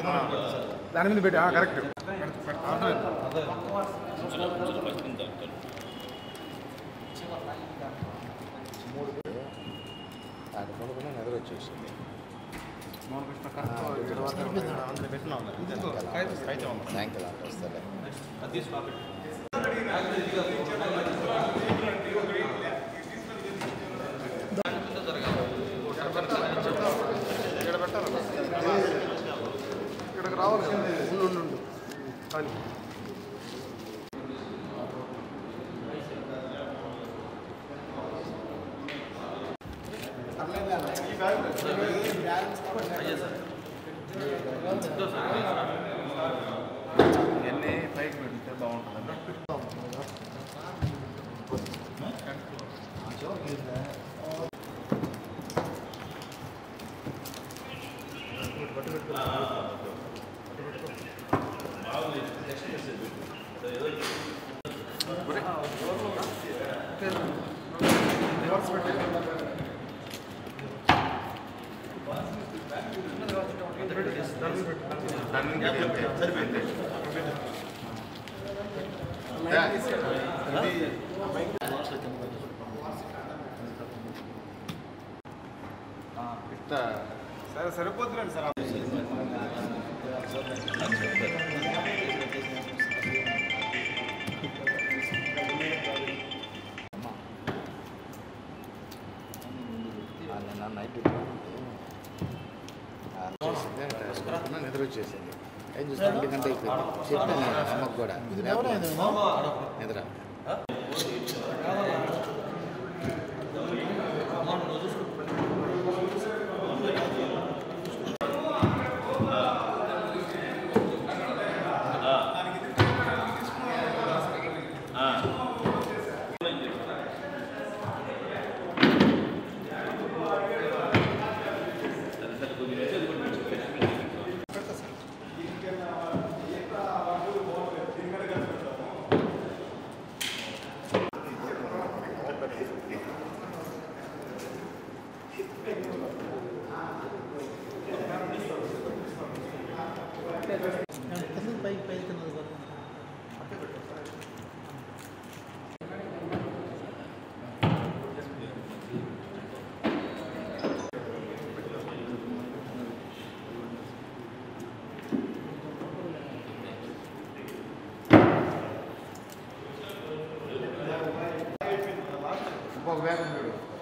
దాని మీద పెట్టి కరెక్ట్ అది కొనుక్కుని నిద్ర వచ్చేసింది సాయంకాలం అట్లా వస్తాలే ఇక్కడికి రావాలి కదా ఉండు ఉండు ఉండు కానీ ఇవన్నీ పైకి పెడితే బాగుంటుందండి సరిపోయింది ఇట్లా సరే సరిపోతుందండి సార్ నిన్న నైట్ నిద్ర వచ్చేసింది ఏం చూస్తే రెండు గంట అయిపోయింది చెప్పాను నేను అమ్మకు కూడా నిద్ర ఇంకొక బ్యాగ్ ఉంది చూడు.